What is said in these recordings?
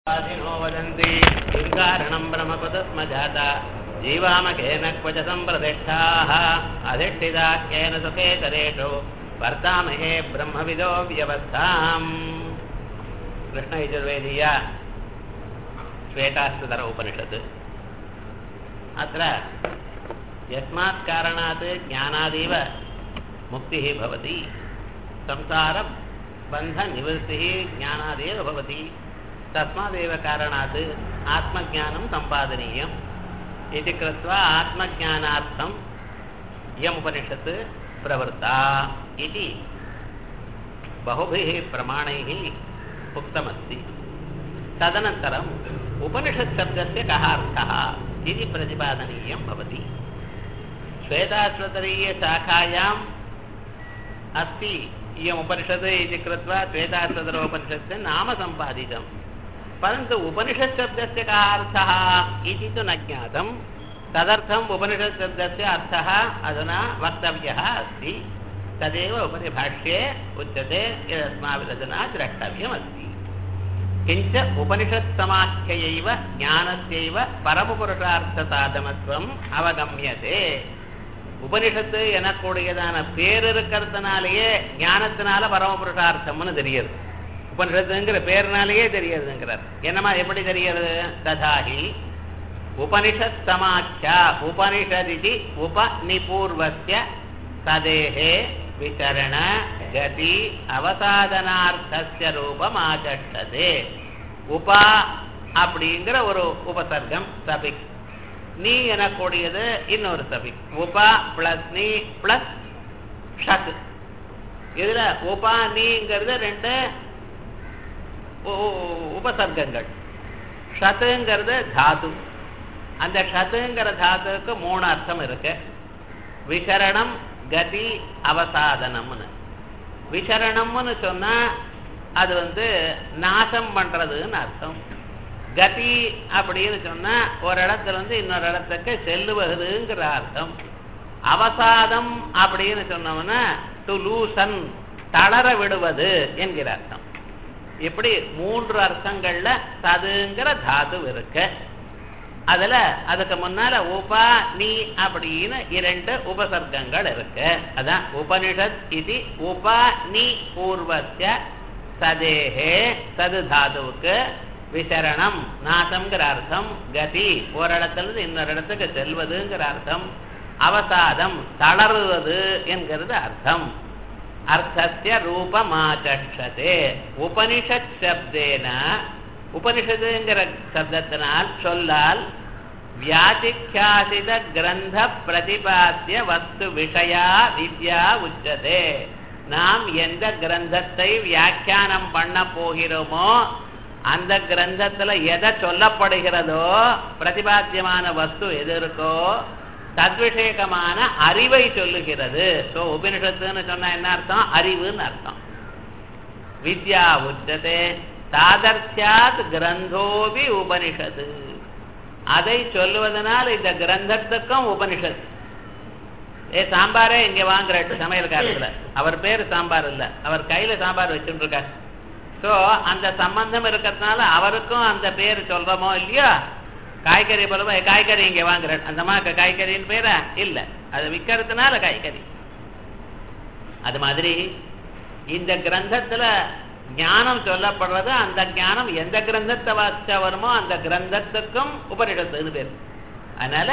वादिनो वदन्ति किं कारणं ब्रह्मपदस्मजाता जीवामकेन क्वच सम्प्रतिष्ठाः अधिष्ठिता केन सुखेतरेषु वर्तामहे ब्रह्मविदो व्यवस्थाम् कृष्णयजुर्वेदीय श्वेतास्तुतर उपनिषत् अत्र यस्मात् कारणात् ज्ञानादेव मुक्तिः भवति संसारबन्धनिवृत्तिः ज्ञानादेव भवति तस्मादेव कारणात् आत्मज्ञानं सम्पादनीयम् इति कृत्वा आत्मज्ञानार्थम् इयमुपनिषत् प्रवृत्ता इति बहुभिः प्रमाणैः उक्तमस्ति तदनन्तरम् उपनिषत्शब्दस्य कः अर्थः इति प्रतिपादनीयं भवति श्वेताश्वतरीयशाखायाम् अस्ति इयमुपनिषत् इति कृत्वा श्वेताश्वतरोपनिषस्य नाम सम्पादितम् परन्तु उपनिषत्शब्दस्य कः अर्थः इति तु न ज्ञातं तदर्थम् उपनिषत्शब्दस्य अर्थः अधुना वक्तव्यः अस्ति तदेव उपरिभाष्ये उच्यते यदस्माभिरचना द्रष्टव्यमस्ति किञ्च उपनिषत्समाख्ययैव ज्ञानस्यैव பரமபுருஷார்த்தசாதமத்துவம் அவகமியதே உபனிஷத்து எனக்கூடியதான பேர் இருக்கிறதுனாலேயே ஞானத்தினால பரமபுருஷார்த்தம்னு தெரியுது உபனிஷத்துங்கிற பேர்னாலேயே தெரியுதுங்கிறார் என்னமா எப்படி தெரியுது ததாகி உபனிஷத் சமாக்கியா உபனிஷதி உபநிபூர்வஸ்ய சதேகே விசரண கதி அவசாதனார்த்தஸ்ய ரூபம் ஆச்சட்டதே உபா அப்படிங்கிற ஒரு உபசர்க்கம் சபிக் நீ எனக்கூடியது இன்னொரு சபிக் உபா பிளஸ் நீ பிளஸ் ஷத் இதுல உபா நீங்கிறது ரெண்டு உபசர்க்கங்கள் ஷத்துங்கிறது தாது அந்த ஷத்துங்கிற தாத்துக்கு மூணு அர்த்தம் இருக்கு விசரணம் கதி அவசாதனம்னு விசரணம்னு சொன்னா அது வந்து நாசம் பண்றதுன்னு அர்த்தம் கதி அப்படின்னு சொன்னா ஒரு இடத்துல இருந்து இன்னொரு இடத்துக்கு செல்லுவதுங்கிற அர்த்தம் அவசாதம் அப்படின்னு சொன்னோம்னா டு லூசன் தளர விடுவது என்கிற அர்த்தம் இப்படி மூன்று அர்த்தங்கள்ல சதுங்கிற தாது இருக்கு அதுல அதுக்கு முன்னால உபா நீ அப்படின்னு இரண்டு உபசர்க்கங்கள் இருக்கு அதான் உபனிஷத் இது உபா நீ பூர்வசிய சதேகே சது தாதுவுக்கு விசரணம் நாசம்ங்கிற அர்த்தம் கதி ஒரு இடத்துல இருந்து இன்னொரு இடத்துக்கு செல்வதுங்கிற அர்த்தம் அவசாதம் தளருவது என்கிறது அர்த்தம் அர்த்தஸ்ய ரூபமாச்சே உபனிஷத் சப்தேன உபனிஷத்துங்கிற சப்தத்தினால் சொல்லால் வியாதிக்காசித கிரந்த பிரதிபாத்திய வஸ்து விஷயா வித்யா உச்சதே நாம் எந்த கிரந்தத்தை வியாக்கியானம் பண்ண போகிறோமோ அந்த கிரந்தத்துல எதை சொல்லப்படுகிறதோ பிரதிபாத்தியமான வஸ்து எது இருக்கோ தத்விஷேகமான அறிவை சொல்லுகிறது ஸோ உபனிஷத்துன்னு சொன்னா என்ன அர்த்தம் அறிவுன்னு அர்த்தம் வித்யா உச்சதே தாதர்த்தியாத் கிரந்தோபி உபனிஷத்து அதை சொல்லுவதனால் இந்த கிரந்தத்துக்கும் உபனிஷத் ஏ சாம்பாரே இங்க வாங்குற சமையல் காலத்துல அவர் பேரு சாம்பார் இல்ல அவர் கையில சாம்பார் வச்சுட்டு இருக்கார் ஸோ அந்த சம்பந்தம் இருக்கிறதுனால அவருக்கும் அந்த பேர் சொல்றோமோ இல்லையா காய்கறி போலவா காய்கறி இங்க வாங்குற அந்த மாதிரி காய்கறின்னு பேரா இல்ல அது விற்கிறதுனால காய்கறி அது மாதிரி இந்த கிரந்தத்துல ஞானம் சொல்லப்படுறது அந்த ஞானம் எந்த கிரந்தத்தை வாசிச்சா வருமோ அந்த கிரந்தத்துக்கும் உபனிஷத்துன்னு பேர் அதனால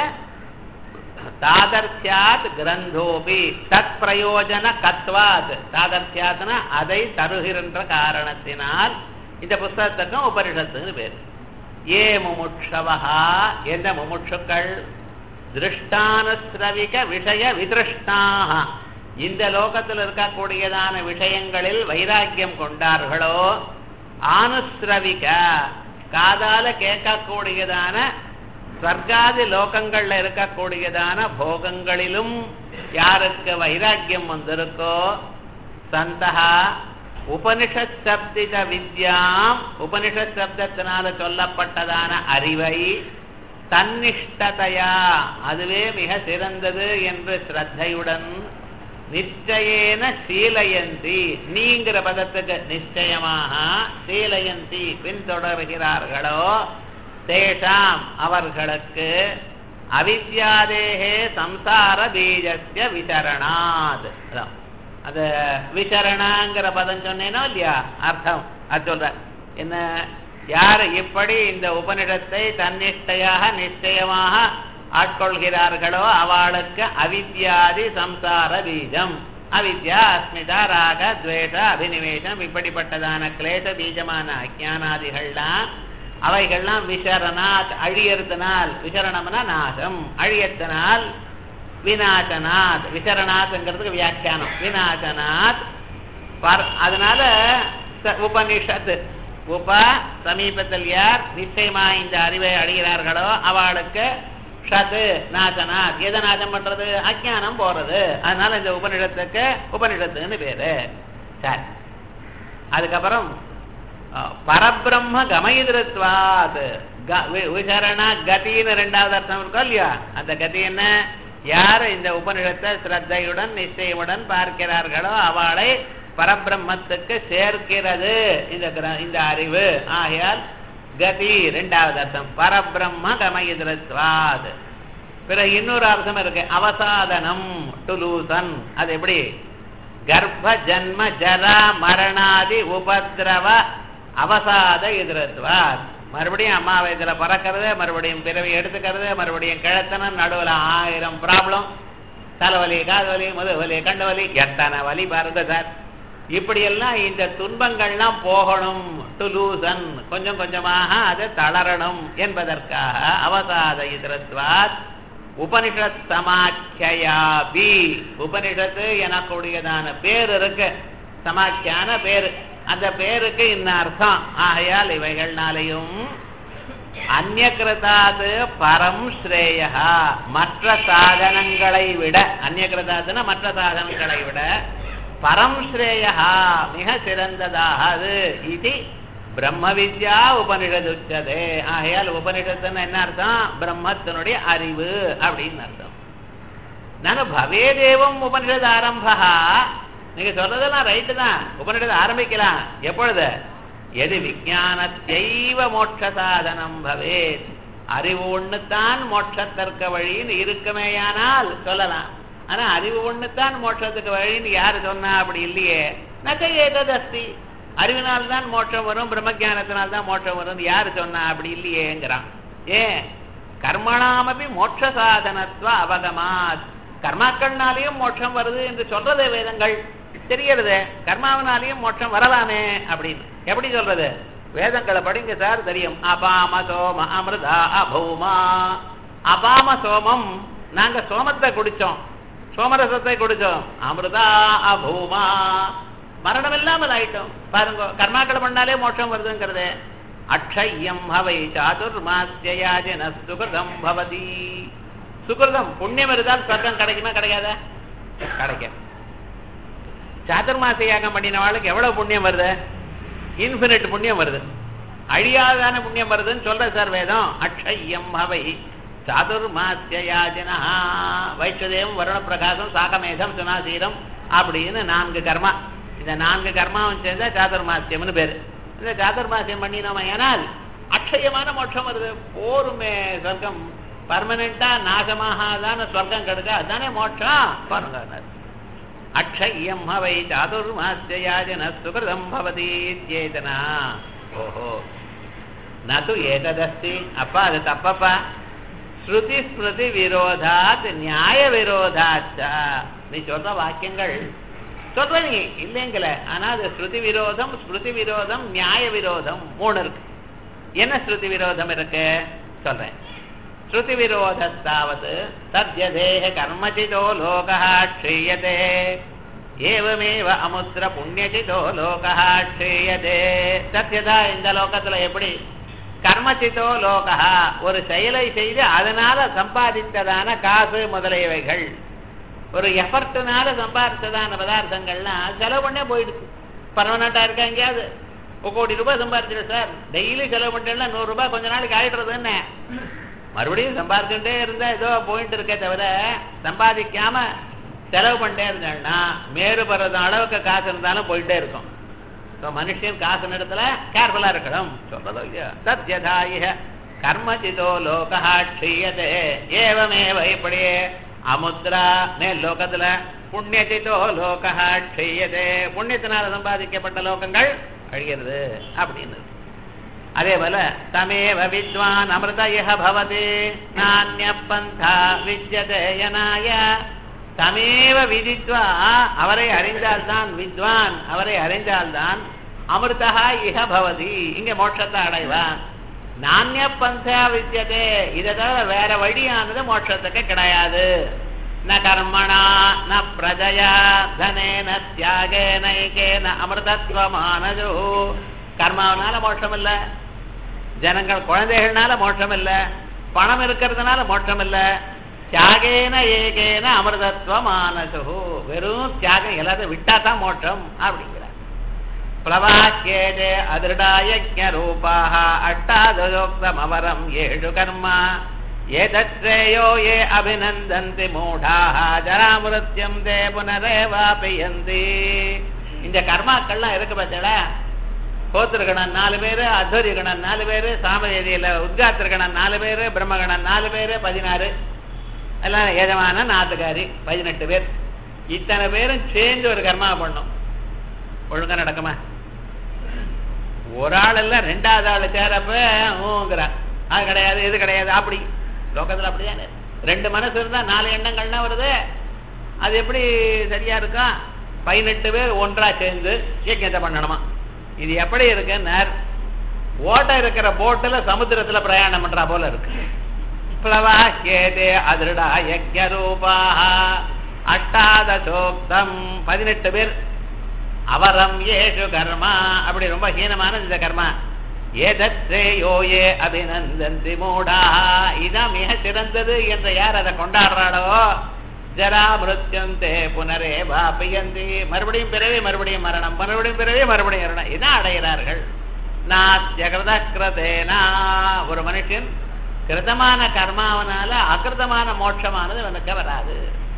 தாதர்த்தியாத் கிரந்தோபி தத் பிரயோஜன கத்வாத் தாதர்த்தியாத்னா அதை தருகின்ற காரணத்தினால் இந்த புஸ்தகத்துக்கும் உபனிஷத்துன்னு பேர் ஏ முமுட்சவா எந்த முமுட்சுக்கள் திருஷ்டானுஸ்ரவிக விஷய விதிருஷ்டாக இந்த லோகத்தில் இருக்கக்கூடியதான விஷயங்களில் வைராக்கியம் கொண்டார்களோ ஆனுஸ்ரவிக காதால கேட்கக்கூடியதான ஸ்வர்காதி லோகங்கள்ல இருக்கக்கூடியதான போகங்களிலும் யாருக்கு வைராக்கியம் வந்திருக்கோ சந்தகா உபனிஷத் சப்தித வித்யாம் உபனிஷத் சப்தத்தினால சொல்லப்பட்டதான அறிவை தன்னிஷ்டதையா அதுவே மிக சிறந்தது என்று ஸ்ரத்தையுடன் நிச்சயேன சீலயந்தி நீங்கிற பதத்துக்கு நிச்சயமாக சீலயந்தி பின்தொடர்கிறார்களோ தேஷாம் அவர்களுக்கு அவித்யாதேகே சம்சார பீஜஸ்ய விசரணாத் அதான். அது விசரணாங்கிற பதம் சொன்னேனோ இல்லையா அர்த்தம் அது சொல்ற என்ன யார் இப்படி இந்த உபனிடத்தை தன்னிஷ்டையாக நிச்சயமாக ஆட்கொள்கிறார்களோ அவளுக்கு அவித்யாதி சம்சார பீஜம் அவித்யா அஸ்மிதா ராக துவேஷ அபினிவேஷம் இப்படிப்பட்டதான கிளேச பீஜமான அஜானாதிகள்லாம் அவைகள்லாம் விசரணாத் அழியறதுனால் விசரணம்னா நாசம் அழியத்தினால் விநாசனாத் விசரணாத்ங்கிறதுக்கு வியாக்கியானம் விநாசனாத் பர் அதனால ச- உபனிஷத் உப சமீபத்தில் யார் நிச்சயமா இந்த அறிவை அடைகிறார்களோ அவளுக்கு ஷத்து நாசனாத் எதை நாசம் பண்றது அஜ்ஞானம் போறது அதனால இந்த உபனிடத்துக்கு உபனிடத்துன்னு பேரு சரி அதுக்கப்புறம் அஹ், பரபிரம்ம கமயிதிருத்வாத் க- வி- விசரண கதின்னு ரெண்டாவது அர்த்தம் இருக்கோ இல்லையா அந்த கதி என்ன யார் இந்த உபனிடத்தை ஸ்ரத்தையுடன் நிச்சயமுடன் பார்க்கிறார்களோ அவளை பரபிரம்மத்துக்கு சேர்க்கிறது இந்த கிர- இந்த அறிவு ஆகையால் கதி ரெண்டாவது அர்த்தம் பரபிரம்ம கமயிதிருத்வாத் பிறகு இன்னொரு அர்த்தம் இருக்கு அவசாதனம் டுலூசன் அது எப்படி கர்ப்ப ஜன்ம ஜரா மரணாதி உபதிரவ அவசாத எதிரத்துவார் மறுபடியும் அம்மா வயதுல பறக்கிறது மறுபடியும் பிறவி எடுத்துக்கிறது மறுபடியும் கிழத்தனம் நடுவுல ஆயிரம் ப்ராப்ளம் தலைவலி காதுவலி முதுவலி கண்டுவலி எத்தனை வலி பாருங்க சார் இப்படியெல்லாம் இந்த துன்பங்கள்லாம் போகணும் டு லூசன் கொஞ்சம் கொஞ்சமாக அது தளரணும் என்பதற்காக அவசாத இதரத்வாத் உபனிஷத் சமாக்கியாபி உபனிஷத்து எனக்கூடியதான பேர் இருக்கு சமாக்கியான பேரு அந்த பேருக்கு இன்ன அர்த்தம் ஆகையால் இவைகள்னாலையும் அந்நியகிருதாது பரம் ஸ்ரேயா மற்ற சாதனங்களை விட அந்நியகிருதாதுன்னா மற்ற சாதனங்களை விட பரம் ஸ்ரேயா மிக சிறந்ததாக அது இது பிரம்ம வித்யா உபனிஷதுச்சதே ஆகையால் உபனிஷத்துன்னு என்ன அர்த்தம் பிரம்மத்தினுடைய அறிவு அப்படின்னு அர்த்தம் நான் பவேதேவம் உபனிஷத் ஆரம்பா நீங்க சொல்றதெல்லாம் ரைட்டு தான் உபனிஷத் ஆரம்பிக்கலாம் எப்பொழுது எது விஜானத்தைவ மோட்ச சாதனம் பவேத் அறிவு ஒண்ணுத்தான் மோட்சத்திற்கு வழின்னு இருக்குமேயானால் சொல்லலாம் ஆனா அறிவு ஒண்ணுத்தான் மோட்சத்துக்கு வழின்னு யாரு சொன்னா அப்படி இல்லையே நகை ஏததஸ்தி அறிவினால்தான் மோட்சம் வரும் பிரம்மஜானத்தினால்தான் தான் மோட்சம் வரும் யாரு சொன்னா அப்படி இல்லையேங்கிறான் ஏன் கர்மணாமபி மோட்ச சாதனத்துவ அவகமாத் கர்மாக்கள்னாலேயும் மோட்சம் வருது என்று சொல்றது வேதங்கள் தெரியறது கர்மாவினாலேயும் மோட்சம் வரலாமே அப்படின்னு எப்படி சொல்றது வேதங்களை படிங்க சார் தெரியும் அபாம சோம அமிர்தா அபௌமா அபாம சோமம் நாங்க சோமத்தை குடிச்சோம் சோமரசத்தை குடிச்சோம் அமிர்தா அபூமா மரணம் இல்லாமல் ஆயிட்டோம் பாருங்க கர்மாக்களை பண்ணாலே மோட்சம் வருதுங்கிறது அக்ஷயம் ஹவை சாதுர்மாசியாஜன சுகிருதம் பவதி சுகிருதம் புண்ணியம் இருந்தால் சொர்க்கம் கிடைக்குமா கிடைக்காதா கிடைக்கும் சாதுர்மாச யாகம் பண்ணினவாளுக்கு எவ்வளவு புண்ணியம் வருது இன்ஃபினிட் புண்ணியம் வருது அழியாதான புண்ணியம் வருதுன்னு சொல்ற சார் வேதம் அக்ஷயம் ஹவை சாதுர்மாசியாஜனா வைஷ்ணதேவம் வருண பிரகாசம் சாகமேதம் சுனாசீரம் அப்படின்னு நான்கு கர்மா இந்த நான்கு கர்மாவும் சேர்ந்தா சாதுர்மாசியம்னு பேரு இந்த சாதுர்மாசியம் பண்ணினோம் ஏனால் அக்ஷயமான மோட்சம் வருது போருமே சொர்க்கம் பர்மனண்டா நாசமாகாதான சொர்க்கம் கிடைச்சா அதுதானே மோட்சம் பாருங்க அக்ஷயம் ஹவை சாதுர்மாசியாஜன சுகிருதம் பவதி சேதனா ஓஹோ நது ஏததஸ்தி அப்பா அது தப்பப்பா ஸ்ருதி ஸ்மிருதி விரோதாத் நியாய விரோதாச்ச நீ சொல்ற வாக்கியங்கள் சொல்ற நீ இல்லைங்கல ஆனா அது ஸ்ருதி விரோதம் ஸ்மிருதி விரோதம் நியாய விரோதம் மூணு இருக்கு என்ன ஸ்ருதி விரோதம் இருக்கு சொல்றேன் ஸ்ருதி விரோதஸ்தாவது தத்யதேக கர்மஜிதோ லோகா க்ஷீயதே ஏவமேவ அமுத்திர புண்ணியஜிதோ லோகா க்ஷீயதே சத்யதா இந்த லோகத்துல எப்படி கர்மச்சித்தோ லோகா ஒரு செயலை செய்து அதனால சம்பாதித்ததான காசு முதலியவைகள் ஒரு எஃபர்ட்னால சம்பாதித்ததான பதார்த்தங்கள்லாம் செலவு பண்ணே போயிடுச்சு பர்மனண்டா இருக்கா எங்கேயாவது ஒரு கோடி ரூபாய் சம்பாதிச்சிடும் சார் டெய்லி செலவு பண்ணிட்டேன்னா நூறு ரூபாய் கொஞ்ச நாளைக்கு ஆயிடுறது என்ன மறுபடியும் சம்பாதிச்சுட்டே இருந்தா ஏதோ போயிட்டு இருக்கே தவிர சம்பாதிக்காம செலவு பண்ணிட்டே இருந்தாங்கன்னா மேறு பருவதம் அளவுக்கு காசு இருந்தாலும் போயிட்டே இருக்கும் ஸோ மனுஷன் காசு இடத்துல கேர்ஃபுல்லா இருக்கணும் சொல்றதோ இல்லையா சத்யதாய கர்மஜிதோ லோகா க்ஷீயதே ஏவமேவ இப்படியே அமுத்ரா மேல் லோகத்துல புண்ணியஜிதோ லோகா க்ஷீயதே புண்ணியத்தினால சம்பாதிக்கப்பட்ட லோகங்கள் அழிகிறது அப்படின்னு அதே போல தமேவ வித்வான் அமிர்தய பவதி நானிய பந்தா வித்யதே யனாய தமேவ விதித்வா அவரை அறிந்தால்தான் வித்வான் அவரை அறிந்தால்தான் அமிர்தா இஹ பவதி இங்க மோட்சத்தை அடைவான் நானிய பந்தா வித்யதே இதை தவிர வேற வழியானது மோட்சத்துக்கு கிடையாது ந கர்மணா ந பிரஜயா தனேன தியாகேன ஐகேன அமிர்தத்வமானது கர்மாவனால மோட்சம் இல்ல ஜனங்கள் குழந்தைகள்னால மோட்சம் இல்ல பணம் இருக்கிறதுனால மோட்சம் இல்ல தியாகேன ஏகேன அமிர்தத்வமானது வெறும் தியாகம் எல்லாத்தையும் விட்டா தான் மோட்சம் அப்படிங்கிறார் प्लवाक्येते अदृढायज्ञरूपाः अट्टादयोक्तमवरम् येषु कर्म एतत्श्रेयो ये अभिनन्दन्ति मूढाः जरामृत्यम् ते पुनरेवापयन्ति இந்த கர்மாக்கள்லாம் இருக்கு பார்த்தீங்களா கோத்திருகணன் நாலு பேரு அத்வரிகணன் நாலு பேரு சாமவேதியில உத்காத்திருகணன் நாலு பேரு பிரம்மகணன் நாலு பேரு பதினாறு எல்லாம் எஜமான நாத்துக்காரி பதினெட்டு பேர் இத்தனை பேரும் சேர்ந்து ஒரு கர்மா பண்ணும் ஒழுங்கா நடக்குமா ஒரு ஆள் இல்ல ரெண்டாவது ஆள் சேரப்ப ஊங்கிறான் அது கிடையாது இது கிடையாது அப்படி லோகத்துல அப்படிதானே ரெண்டு மனசு இருந்தா நாலு எண்ணங்கள்னா வருது அது எப்படி சரியா இருக்கும் பதினெட்டு பேர் ஒன்றா சேர்ந்து யஜ்யத்தை பண்ணணுமா இது எப்படி இருக்குன்னு ஓட்ட இருக்கிற போட்டுல சமுத்திரத்துல பிரயாணம் பண்றா போல இருக்கு பிளவா கேதே அதிருடா யஜ்ய ரூபாக அட்டாதசோக்தம் பதினெட்டு பேர் அவரம் ஏஷு கர்மா அப்படி ரொம்ப ஹீனமான இந்த கர்மா ஏதத்ரேயோ ஏ அபிநந்தந்தி மூடா இதான் மிக சிறந்தது என்று யார் அதை கொண்டாடுறாளோ ஜரா மிருத்யந்தே புனரே பாபியந்தி மறுபடியும் பிறவி மறுபடியும் மரணம் மறுபடியும் பிறவி மறுபடியும் மரணம் இதான் அடைகிறார்கள் நாத்தியகிருத கிருதேனா ஒரு மனுஷன் கிருதமான கர்மாவனால அகிருதமான மோட்சமானது அவனுக்கு வராது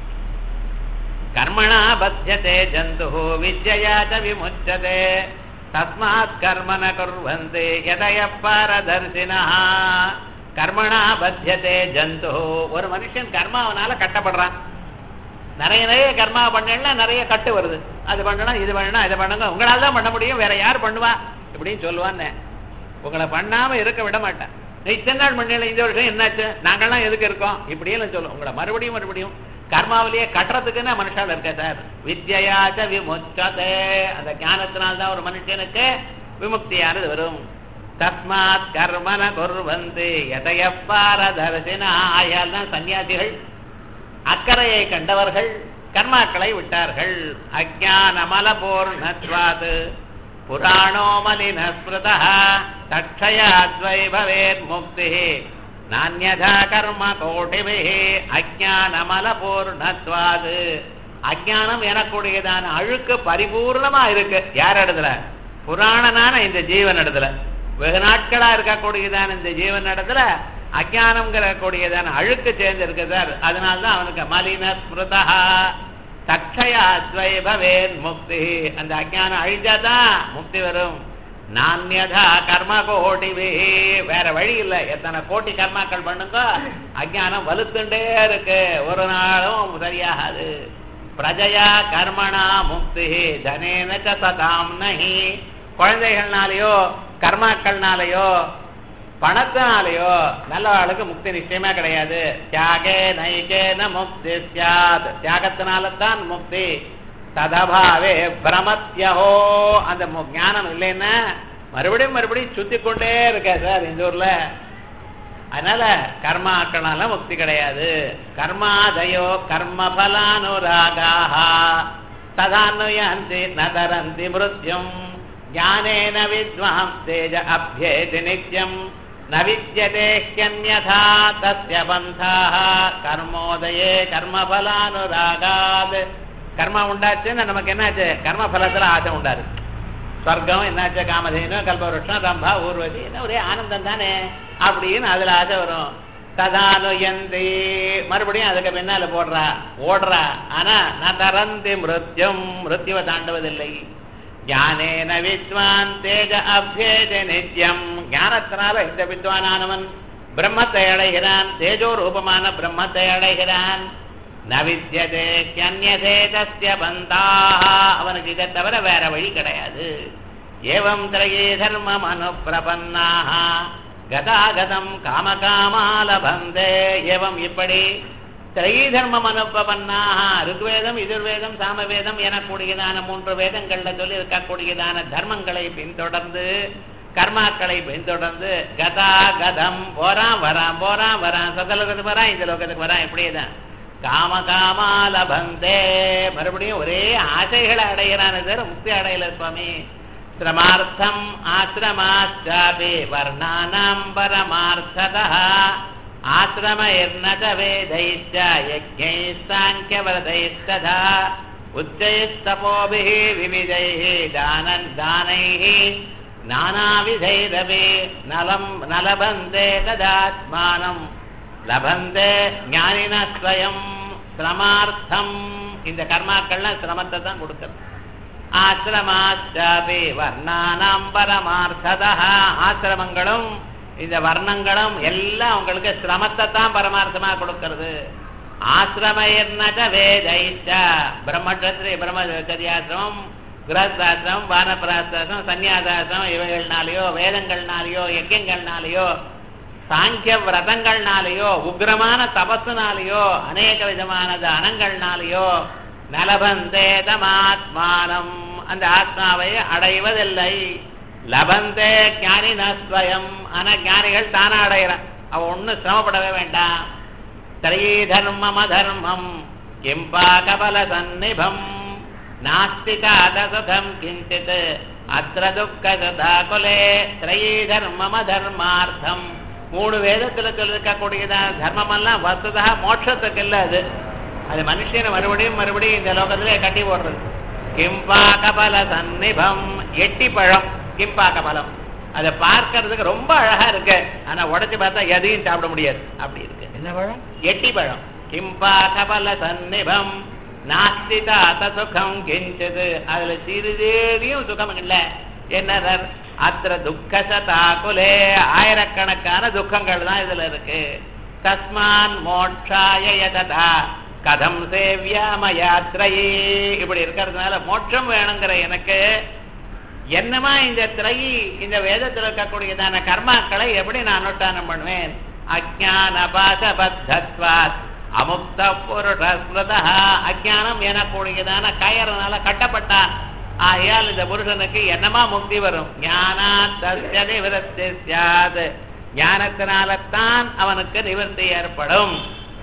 கர்மணா பத்தியதே ஜந்து வித்யா ச விமுச்சதே தஸ்மாத் கர்ம ந குர்வந்தி எதய பாரதர்சினா கர்மணா பத்தியதே ஜந்து ஒரு மனுஷன் கர்மாவனால கட்டப்படுறான் நிறைய நிறைய கர்மா பண்ணா நிறைய கட்டு வருது அது பண்ணணும் இது பண்ணணும் இதை பண்ணுங்க உங்களால தான் பண்ண முடியும் வேற யார் பண்ணுவா இப்படின்னு சொல்லுவான்னு உங்களை பண்ணாம இருக்க விட மாட்டேன் இத்தனை நாள் பண்ணல இந்த வருஷம் என்னாச்சு நாங்கள்லாம் எதுக்கு இருக்கோம் இப்படியெல்லாம் சொல்லுவோம் உங்களை மறுபடியும் மறுபடியும் கர்மாவிலேயே கட்டுறதுக்குன்னு மனுஷால் இருக்க சார் வித்யாச்ச விமுச்சதே அந்த ஞானத்தினால்தான் ஒரு மனுஷனுக்கு விமுக்தியானது வரும் தஸ்மாத் கர்மன குர்வந்து எதைய பாரதர்சினா ஆயால் தான் சன்னியாசிகள் அக்கறையை கண்டவர்கள் கர்மாக்களை விட்டார்கள் அஜானமலபூர்ணத்வாது புராணோ மலினஸ்மிருதா தட்சயாத்வை பவேத் முக்தி நானியதா கர்ம கோட்டிபிः அஜானமலபூர்ணத்வாது அஜானம் எனக்கூடியதான அழுக்கு பரிபூர்ணமா இருக்கு யார் இடத்துல புராணனான இந்த ஜீவன் இடத்துல வெகு நாட்களா இருக்கக்கூடியதான இந்த ஜீவன் இடத்துல அஜானம்ங்கிற கூடியதான அழுக்கு சேர்ந்து இருக்கு சார் அதனால்தான் அவனுக்கு மலின ஸ்மிருதா தக்ஷயாத்வை பவேன் முக்தி அந்த அஜானம் அழிஞ்சாதான் முக்தி வரும் நானியதா கர்ம கோடி வேற வழி இல்லை எத்தனை கோட்டி கர்மாக்கள் பண்ணுங்க அஜானம் வலுத்துண்டே இருக்கு ஒரு நாளும் சரியாகாது பிரஜயா கர்மணா முக்தி தனேன ச சதாம் நஹி குழந்தைகள்னாலேயோ கர்மாக்கள்னாலேயோ பணத்தினாலேயோ நல்ல ஆளுக்கு முக்தி நிச்சயமா கிடையாது தியாகே நைகேன முக்தி சியாத் தியாகத்தினால தான் முக்தி ததபாவே பிரமத்யஹோ அந்த மு- ஞானம் இல்லைன்னா மறுபடியும் மறுபடியும் சுத்தி கொண்டே இருக்க சார் இந்த ஊர்ல அதனால கர்மாக்களால முக்தி கிடையாது கர்மாதயோ கர்ம பலானுராகாக ததானுயந்தி நதரந்தி மிருத்யும் ஞானேன வித்வாம் தேஜ அபியேதி நித்யம் ந வித்யதே ஹ்யன்யதா தஸ்ய பந்தாः கர்மோதயே கர்ம பலானுராகாத் கர்மா உண்டாச்சுன்னா நமக்கு என்னாச்சு கர்ம பலத்துல ஆசை உண்டாரு ஸ்வர்க்கம் என்னாச்சு காமதேனு கல்பவருஷம் ரம்பா ஊர்வதி என்ன ஒரே ஆனந்தம் தானே அப்படின்னு அதுல ஆசை வரும் ததானுயந்தி மறுபடியும் அதுக்கு பின்னால போடுறா ஓடுறா ஆனா நான் தரந்தி மிருத்யும் மிருத்யுவை தாண்டுவதில்லை ஞானேன வித்வான் தேஜ அபியேஜ நித்யம் ஞானத்தினால இந்த வித்வானானவன் பிரம்மத்தை அடைகிறான் தேஜோ ரூபமான பிரம்மத்தை அடைகிறான் நவித்யதே கியன்யதே தஸ்ய பந்தாக அவனுக்கு இதை தவிர வேற வழி கிடையாது ஏவம் திரையே தர்மம் அனுப்பிரபன்னாக கதாகதம் காமகாமாலபந்தே ஏவம் இப்படி திரை தர்மம் அனுப்பவன்னாக ருக்வேதம் எதிர்வேதம் சாமவேதம் எனக்கூடியதான மூன்று வேதங்கள்ல சொல்லி இருக்கக்கூடியதான தர்மங்களை பின்தொடர்ந்து கர்மாக்களை பின்தொடர்ந்து கதா கதம் போறான் வரான் போறான் வரான் சதலோகத்துக்கு வரான் இந்த லோகத்துக்கு வரான் இப்படியேதான் காம காமாலபந்தே மறுபடியும் ஒரே ஆசைகளை அடைகிறான் சார் முக்தி அடையல சுவாமி சிரமார்த்தம் ஆசிரமாச்சாபி வர்ணானாம் பரமார்த்ததா ஆசிரம இர்ணத வேதைச்ச யஜ்ஞை சாங்கியவரதைஸ்ததா உச்சைஸ்தபோபிः விவிதைः தானன் தானைः நானாவிதைரவே நலம் நலபந்தே ததாத்மானம் லபந்தே ஞானின ஸ்வயம் சிரமார்த்தம் இந்த கர்மாக்கள்லாம் சிரமத்தை தான் கொடுக்கறது ஆசிரமாச்சாபி வர்ணானாம் பரமார்த்ததா ஆசிரமங்களும் இந்த வர்ணங்களும் எல்லாம் உங்களுக்கு சிரமத்தை தான் பரமார்த்தமா கொடுக்கிறது ஆசிரமயர்னத வேதைச்ச பிரம்மட்சத்திரி பிரம்மச்சரியாசிரமம் கிரகஸ்தாசிரமம் வானப்பிராஸ்திரம் சன்னியாசாசிரமம் இவைகள்னாலேயோ வேதங்கள்னாலேயோ யஜ்யங்கள்னாலேயோ சாங்கிய விரதங்கள்னாலேயோ உக்ரமான தபசுனாலேயோ அநேக விதமான தானங்கள்னாலேயோ நலபந்தே தமாத்மானம் அந்த ஆத்மாவை அடைவதில்லை லபந்தே ஞானின ஸ்வயம் ஆனா ஞானிகள் தானா அடைகிறான் அவ ஒன்னும் சிரமப்படவே வேண்டாம் திரையே தர்மம் அதர்மம் கிம்பா கபல சந்நிபம் நாஸ்திகாத சுகம் கிஞ்சித் அத்திர துக்க சதாகுலே திரையே தர்மம் அதர்மார்த்தம் மூணு வேதத்துல சொல்லிருக்கக்கூடியதான தர்மமெல்லாம் வசுதா மோட்சத்துக்கு இல்ல அது அது மனுஷனை மறுபடியும் மறுபடியும் இந்த லோகத்திலே கட்டி போடுறது கிம்பா கபல சந்நிபம் எட்டி பழம் கிம்பா கபலம் அதை பார்க்கறதுக்கு ரொம்ப அழகா இருக்கு ஆனா உடைச்சு பார்த்தா எதையும் சாப்பிட முடியாது அப்படி இருக்கு என்ன பழம் எட்டி பழம் கிம்பா கபல சந்நிபம் நாஸ்திதா சுகம் கிஞ்சது அதுல சிறிதேறியும் சுகம் இல்ல என்ன அத்திர துக்கசதாகுலே ஆயிரக்கணக்கான துக்கங்கள் தான் இதுல இருக்கு தஸ்மான் மோட்சாய யததா கதம் சேவியாமயாத்திரையே இப்படி இருக்கிறதுனால மோட்சம் வேணுங்கிற எனக்கு என்னமா இந்த திரையி இந்த வேதத்தில் இருக்கக்கூடியதான கர்மாக்களை எப்படி நான் அனுஷ்டானம் பண்ணுவேன் அஜான பாசபத்தத்வாத் அமுக்த புருஷஸ்மிருதா அஜானம் எனக்கூடியதான கயறனால கட்டப்பட்டான் ஆகையால் இந்த புருஷனுக்கு என்னமா முக்தி வரும் ஞானா தஸ்ய நிவர்த்தி சியாது ஞானத்தினால்தான் அவனுக்கு நிவர்த்தி ஏற்படும்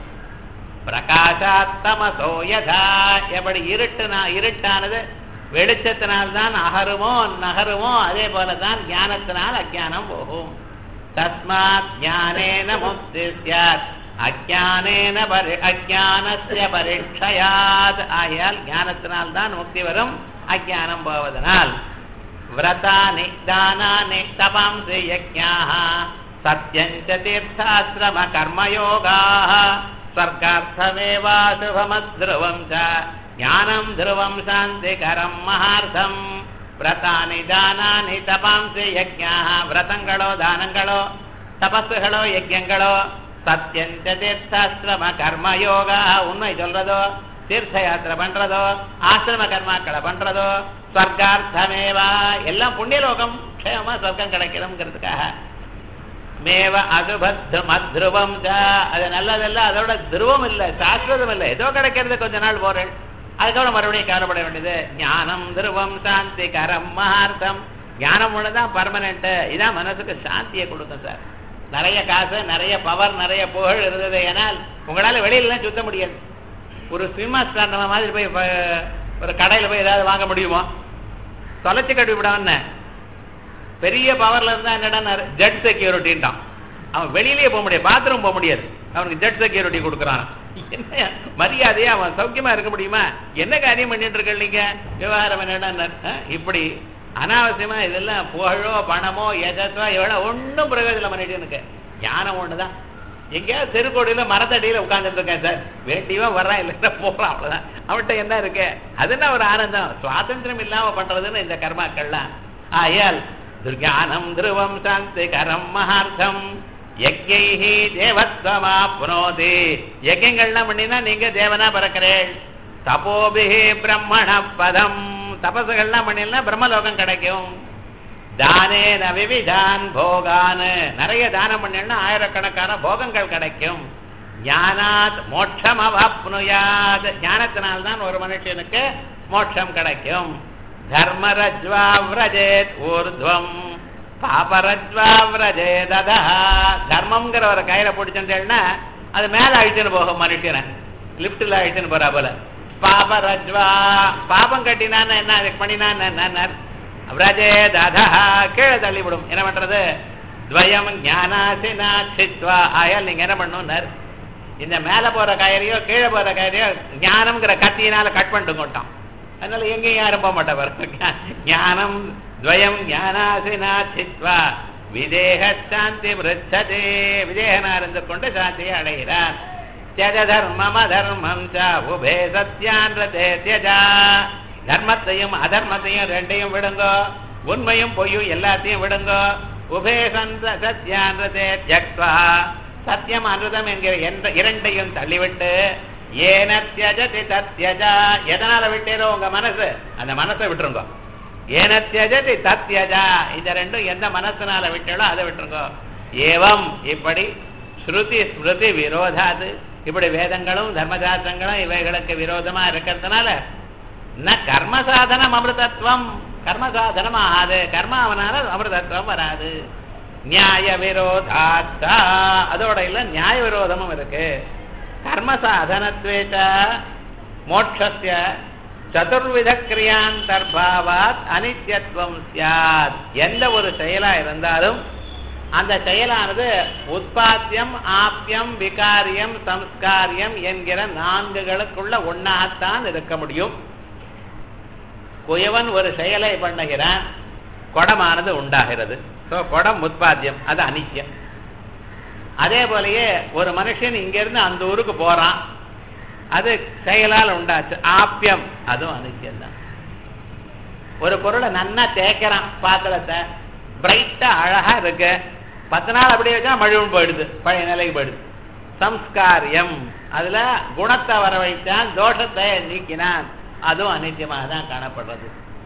பிரகாசாத்தமசோ யதா எப்படி இருட்டுனா இருட்டானது வெளிச்சத்தினால்தான் அகருமோ நகருமோ அதே போலதான் ஞானத்தினால் அஜானம் போகும் தஸ்மாத் ஞானேன முக்தி சியாத் அஜானேன பரி அஜானஸ்ய பரீட்சையாத் ஆகையால் ஞானத்தினால்தான் முக்தி வரும் அஜானம் போவதனால் விரதானி தானானி தபாம்சி யஜ்ஞாः சத்யஞ்ச தீர்த்தாசிரம கர்மயோகாः ஸ்வர்கார்த்தமேவாசுபமத்ருவம் ச ஞானம் த்ருவம் சாந்திகரம் மகார்த்தம் விரதானி தானானி தபாம்சி யஜ்ஞாः விரதங்களோ தானங்களோ தபஸுகளோ யஜ்யங்களோ சத்யஞ்ச தீர்த்தாசிரம கர்மயோகா உண்மை சொல்றதோ தீர்த்த யாத்திரை பண்றதோ ஆசிரம கர்மாக்களை பண்றதோ ஸ்வர்கார்த்தமேவா எல்லாம் புண்ணியலோகம் க்ஷேமமா சொர்க்கம் கிடைக்கணுங்கிறதுக்காக மேவ அசுபத் மத்ருவம் அது நல்லதல்ல அதோட துருவம் இல்லை சாஸ்வதம் இல்லை ஏதோ கிடைக்கிறது கொஞ்ச நாள் போறேன் அதுக்கப்புறம் மறுபடியும் கவலைப்பட வேண்டியது ஞானம் துருவம் சாந்தி கரம் மகார்த்தம் ஞானம் ஒண்ணுதான் பர்மனண்ட் இதான் மனசுக்கு சாந்தியை கொடுக்கும் சார் நிறைய காசு நிறைய பவர் நிறைய புகழ் இருந்தது ஏனால் உங்களால வெளியிலாம் சுத்த முடியாது ஒரு சினிமா ஸ்டார் நம்ம மாதிரி போய் ப- ஒரு கடையில போய் ஏதாவது வாங்க முடியுமா தொலைச்சு கட்டி விடாம பெரிய பவர்ல இருந்தா என்னடா ஜெட் செக்யூரிட்டின்ட்டான் அவன் வெளியிலேயே போக முடியாது பாத்ரூம் போக முடியாது அவனுக்கு ஜெட் செக்யூரிட்டி கொடுக்குறான் என்ன மரியாதையா அவன் சௌக்கியமா இருக்க முடியுமா என்ன காரியம் பண்ணிட்டு இருக்க நீங்க விவகாரம் என்னடா இப்படி அனாவசியமா இதெல்லாம் புகழோ பணமோ எதோ எவ்வளோ ஒன்றும் பிரயோஜனம் பண்ணிட்டு எனக்கு ஞானம் ஒண்ணுதான் எங்கேயாவது தெருக்கோடியில மரத்தடியில உட்கார்ந்துட்டு இருக்கேன் சார் வேண்டியவன் வர்றான் இல்லைன்னா போறான் அவ்வளவுதான் அவன்கிட்ட என்ன இருக்கு அது என்ன ஒரு ஆனந்தம் சுவாதந்திரம் இல்லாம பண்றதுன்னு இந்த கர்மாக்கள்லாம் ஆயால் துர்கானம் துருவம் சாந்திகரம் மகார்த்தம் யஜ்ஞைஹி தேவத்வமா புனோதி யஜ்யங்கள்லாம் பண்ணினா நீங்க தேவனா பிறக்கிறேள் தபோபிஹி பிரம்மண பதம் தபசுகள்லாம் பண்ணினா பிரம்மலோகம் கிடைக்கும் தானேன விவிதான் போகான் நிறைய தானம் பண்ணா ஆயிரக்கணக்கான போகங்கள் கிடைக்கும் ஞானாத் மோட்சம் அவாப்னுயாத் ஞானத்தினால்தான் ஒரு மனுஷனுக்கு மோட்சம் கிடைக்கும் தர்மரஜ்வா விரஜேத் ஊர்துவம் பாபரஜ்வா விரஜேத் அதா தர்மம்ங்கிற ஒரு கையில பிடிச்சிட்டேன்னா அது மேல அழிச்சுன்னு போகும் மனுஷனை லிப்ட்ல அழிச்சுன்னு போறா போல பாபரஜ்வா பாபம் கட்டினான்னு என்ன அதுக்கு பண்ணினான்னு என்ன விரஜேத் அதா கீழே தள்ளிவிடும் என்ன பண்றது துவயம் ஞானாசினா சித்வா ஆயால் நீங்க என்ன பண்ணணும் இந்த மேல போற கயிறையோ கீழே போற கயிறையோ ஞானம்ங்கிற கத்தியினால கட் பண்ணிட்டு கொட்டோம் அதனால எங்கேயும் யாரும் போக மாட்டவர் ஞானம் துவயம் ஞானாசினா சித்வா விதேக சாந்தி விருச்சதே விதேகனா இருந்து கொண்டு சாந்தியை அடைகிறார் தியஜ தர்மம் அதர்மம் ச உபே சத்யான்றதே தியஜா தர்மத்தையும் அதர்மத்தையும் ரெண்டையும் விடுங்கோ உண்மையும் பொய்யும் எல்லாத்தையும் விடுங்கோ உபே சந்த சத்யான்றதே தியக்வா சத்தியம் அனுதம் என்கிற என்ற இரண்டையும் தள்ளிவிட்டு ஏன தியஜதி தத்யஜா எதனால விட்டேரோ உங்க மனசு அந்த மனசை விட்டுருங்க ஏன தியஜதி தத்யஜா இந்த ரெண்டும் எந்த மனசுனால விட்டேளோ அதை விட்டுருங்க ஏவம் இப்படி ஸ்ருதி ஸ்மிருதி விரோதாது இப்படி வேதங்களும் தர்மசாஸ்திரங்களும் இவைகளுக்கு விரோதமா இருக்கிறதுனால ந கர்ம சாதனம் அமிர்தத்துவம் கர்ம சாதனம் ஆகாது கர்ம அவனால அமிர்தத்துவம் வராது நியாய விரோதாத்தா அதோட இல்ல நியாய விரோதமும் இருக்கு கர்ம சாதனத்வேச்ச மோட்சஸ்ய சதுர்வித கிரியாந்தர்பாவாத் அனித்யத்துவம் சியாத் எந்த ஒரு செயலா இருந்தாலும் அந்த செயலானது உற்பத்தியம் ஆப்பியம் விகாரியம் சம்ஸ்காரியம் என்கிற நான்குகளுக்குள்ள ஒன்னாகத்தான் இருக்க முடியும் குயவன் ஒரு செயலை பண்ணுகிறான் குடமானது உண்டாகிறது ஸோ குடம் உற்பத்தியம் அது அனித்தியம் அதே போலயே ஒரு மனுஷன் இங்கிருந்து அந்த ஊருக்கு போறான் அது செயலால் உண்டாச்சு ஆப்பியம் அதுவும் அனித்தியம் தான் ஒரு பொருளை நன்னா தேய்க்கிறான் பாத்திரத்தை பிரைட்டா அழகா இருக்கு பத்து நாள் அப்படியே வச்சா மழுவும் போயிடுது பழைய நிலைக்கு போயிடுது சம்ஸ்காரியம் அதுல குணத்தை வர வைத்தான் தோஷத்தை நீக்கினான் அதுவும் அனித்தியமாக தான் காணப்படுறது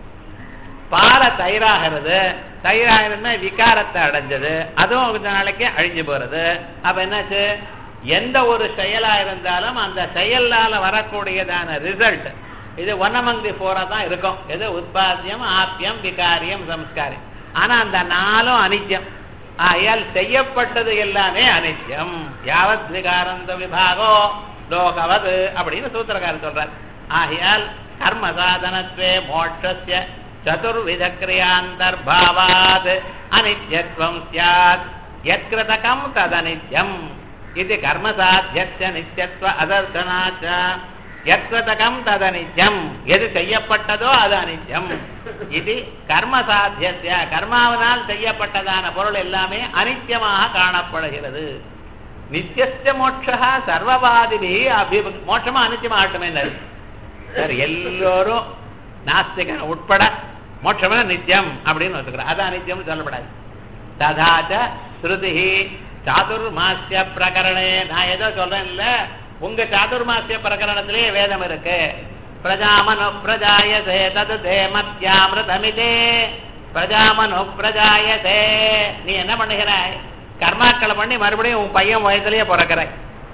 பால தயிராகிறது தயிராகிறதுனா விகாரத்தை அடைஞ்சது அதுவும் கொஞ்ச நாளைக்கு அழிஞ்சு போறது அப்ப என்னாச்சு எந்த ஒரு செயலா இருந்தாலும் அந்த செயலால வரக்கூடியதான ரிசல்ட் இது ஒன் அமங் தி ஃபோரா தான் இருக்கும் எது உற்பத்தியம் ஆப்பியம் விகாரியம் சம்ஸ்காரியம் ஆனா அந்த நாளும் அனித்தியம் ஆகையால் செய்யப்பட்டது எல்லாமே அனித்தியம் யாவத் விகாரந்த விபாகோ லோகவது அப்படின்னு சூத்திரக்காரர் சொல்றார் ஆகையால் கர்ம சாதனத்வே மோட்சஸ்ய சதுர்வித கிரியாந்தர்பாவாத் அனித்யத்வம் சியாத் யத்கிருதகம் ததனித்யம் இது கர்ம சாத்தியஸ்ய நித்யத்வ அதர்சனாச்ச யத்கிருதகம் ததனித்யம் எது செய்யப்பட்டதோ அது அனித்யம் இது கர்ம சாத்தியஸ்ய கர்மாவினால் செய்யப்பட்டதான பொருள் எல்லாமே அனித்தியமாக காணப்படுகிறது நித்தியஸ்ய மோட்சா சர்வவாதிபி அபி மோட்சமா அனித்தியமா ஆட்டுமே சார் எல்லோரும் நாஸ்திகன் உட்பட மோட்சமே நித்தியம் அப்படின்னு வச்சுக்கிறேன் அது அனித்தியம் சொல்லப்படாது ததாச்ச ஸ்ருதி சாதுர்மாசிய பிரகரணே நான் ஏதோ சொல்றேன் இல்ல உங்க சாதுர்மாசிய பிரகரணத்திலேயே வேதம் இருக்கு பிரஜாமனு பிரஜாயதே தது தேமத்யாமிருதமிதே பிரஜாமனு பிரஜாயதே நீ என்ன பண்ணுகிறாய் கர்மாக்களை பண்ணி மறுபடியும் உன் பையன் வயசுலயே பிறக்கிற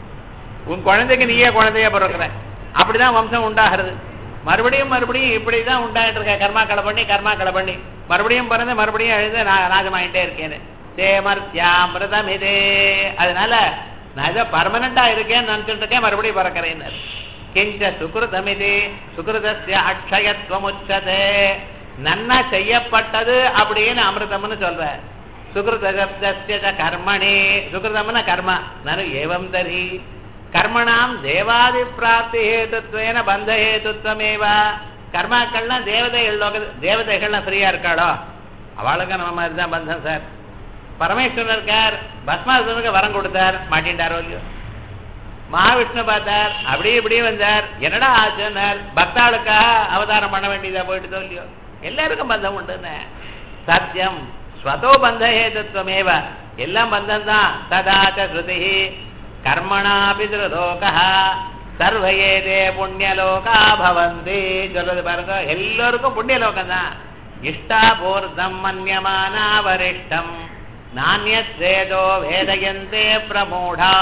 உன் குழந்தைக்கு நீயே குழந்தைய பிறக்கிற அப்படிதான் வம்சம் உண்டாகிறது மறுபடியும் மறுபடியும் இப்படிதான் உண்டாயிட்டு இருக்க கர்மாக்களை பண்ணி கர்மாக்களை பண்ணி மறுபடியும் பிறந்து மறுபடியும் எழுந்து நான் ராஜமாயிட்டே இருக்கேன்னு தேமர்த்தியாமிரதம் இதே அதனால நான் ஏதோ பர்மனண்டா இருக்கேன்னு நினைச்சிட்டு இருக்கேன் மறுபடியும் பிறக்கிறேன் கிஞ்ச சுகிருதமிதி சுகிருதஸ்ய அக்ஷயத்துவம் உச்சதே நன்னா செய்யப்பட்டது அப்படின்னு அமிர்தம்னு சொல்ற சுகிருதஸ்ய கர்மணி சுகிருதம்னா கர்மா நனு ஏவம் தரி கர்மணாம் தேவாதி பிராப்தி ஹேதுத்வேன பந்த ஹேதுத்வமேவா கர்மாக்கள்லாம் தேவதைகள் லோக தேவதைகள்லாம் ஃப்ரீயா இருக்காளோ அவளுக்கு நம்ம மாதிரி தான் பந்தம் சார் பரமேஸ்வரன் இருக்கார் பஸ்மாசுரனுக்கு வரம் கொடுத்தார் மாட்டின்டாரோ இல்லையோ மகாவிஷ்ணு பார்த்தார் அப்படியே இப்படியே வந்தார் என்னடா ஆச்சுன்னார் பக்தாளுக்காக அவதாரம் பண்ண வேண்டியதா போயிட்டுதோ இல்லையோ எல்லாருக்கும் பந்தம் உண்டுன்னு சத்தியம் ஸ்வதோ பந்த ஹேதுத்வமேவ எல்லாம் பந்தம் தான் ததாச்ச ஸ்ருதி கர்மணாபி திருலோகா சர்வயேதே புண்ணியலோகா பவந்தி சொல்றது பாருங்க எல்லோருக்கும் புண்ணியலோகம் தான் இஷ்டாபூர்தம் மன்யமானா வரிஷ்டம் நானியஸ்வேதோ வேதயந்தே பிரமூடா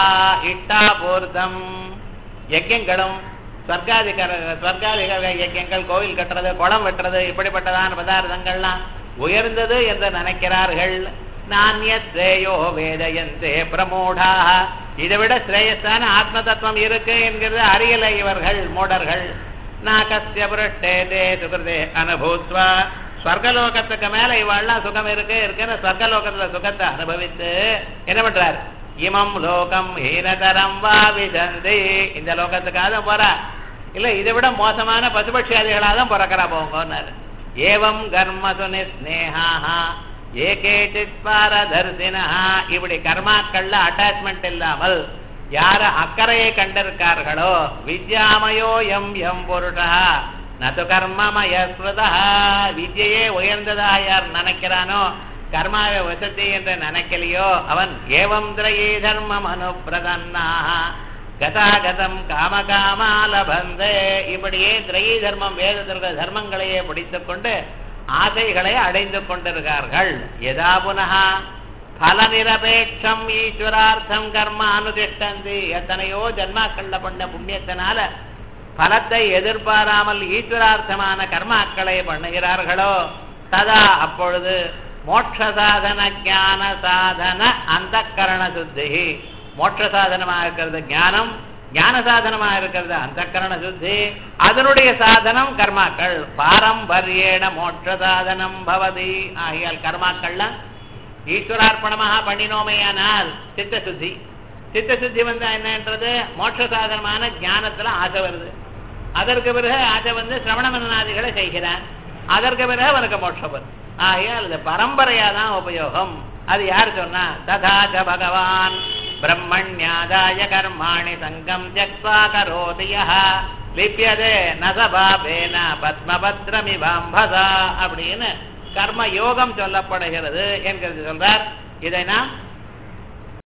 இஷ்டாபூர்தம் யஜ்யங்களும் ஸ்வர்காதிகர ஸ்வர்காதிகர யஜ்யங்கள் கோவில் கட்டுறது குளம் வெட்டுறது இப்படிப்பட்டதான பதார்த்தங்கள்லாம் உயர்ந்தது என்று நினைக்கிறார்கள் நானியஸ்ரேயோ வேதயந்தே பிரமூடா இதை விட ஸ்ரேயஸான ஆத்ம தத்துவம் இருக்கு என்கிறது அறியலை இவர்கள் மூடர்கள் நாகஸ்ய புருஷ்டே தே சுகிருதே அனுபூத்வா ஸ்வர்கலோகத்துக்கு மேல இவாள்லாம் சுகம் இருக்கு இருக்குன்னு ஸ்வர்கலோகத்துல சுகத்தை அனுபவித்து என்ன பண்றார் இமம் லோகம் ஹீனதரம் வா விசந்தி இந்த லோகத்துக்காக போறா இல்ல இதை விட மோசமான பசுபட்சியாதிகளாக தான் பிறக்கிறா போங்கன்னாரு ஏவம் கர்மசு நிஸ்னேகா ஏகேச்சித் பாரதர்சினா இப்படி கர்மாக்கள்ல அட்டாச்மெண்ட் இல்லாமல் யார அக்கறையை கண்டிருக்கார்களோ வித்யாமயோ எம் எம் பொருஷா நது கர்மமய ஸ்ருதா வித்யையே உயர்ந்ததாக யார் நினைக்கிறானோ கர்மாவை வசதி என்று நினைக்கலையோ அவன் ஏவம் திரையே தர்மம் அனுப்பிரதன்னா கதாகதம் காமகாமாலபந்தே இப்படியே திரையீ தர்மம் வேதத்திற்கு தர்மங்களையே பிடித்துக் கொண்டு ஆசைகளை அடைந்து கொண்டிருக்கார்கள் எதா புனகா பல நிரபேட்சம் ஈஸ்வரார்த்தம் கர்ம அனுதிஷ்டந்தி எத்தனையோ ஜன்மாக்கள்ல பண்ண புண்ணியத்தினால பலத்தை எதிர்பாராமல் ஈஸ்வரார்த்தமான கர்மாக்களை பண்ணுகிறார்களோ ததா அப்பொழுது மோட்ச சாதன ஞான சாதன அந்த கரண சுத்தி மோட்ச சாதனமா இருக்கிறது ஞானம் ஞான சாதனமா இருக்கிறது அந்த கரண சுத்தி அதனுடைய சாதனம் கர்மாக்கள் பாரம்பரியேன மோட்ச சாதனம் பவதி ஆகியால் கர்மாக்கள்லாம் ஈஸ்வரார்ப்பணமாக பண்ணினோமையானால் சித்த சுத்தி சித்த சுத்தி வந்து என்னன்றது மோட்ச சாதனமான ஞானத்துல ஆசை வருது அதற்கு பிறகு ஆசை வந்து சிரவண மனநாதிகளை செய்கிறான் அதற்கு பிறகு அவனுக்கு மோட்சம் வரும் ஆகையால் இது பரம்பரையா தான் உபயோகம் அது யார் சொன்னா ததாச்ச பகவான் பிரம்மண்யாதாய கர்மாணி சங்கம் ஜக்வா கரோதி யஹ லிப்யதே நசபாபேன பத்மபத்ரமிவாம்பதா அப்படின்னு கர்ம யோகம் சொல்லப்படுகிறது என்கிறது சொல்றார் இதை நாம்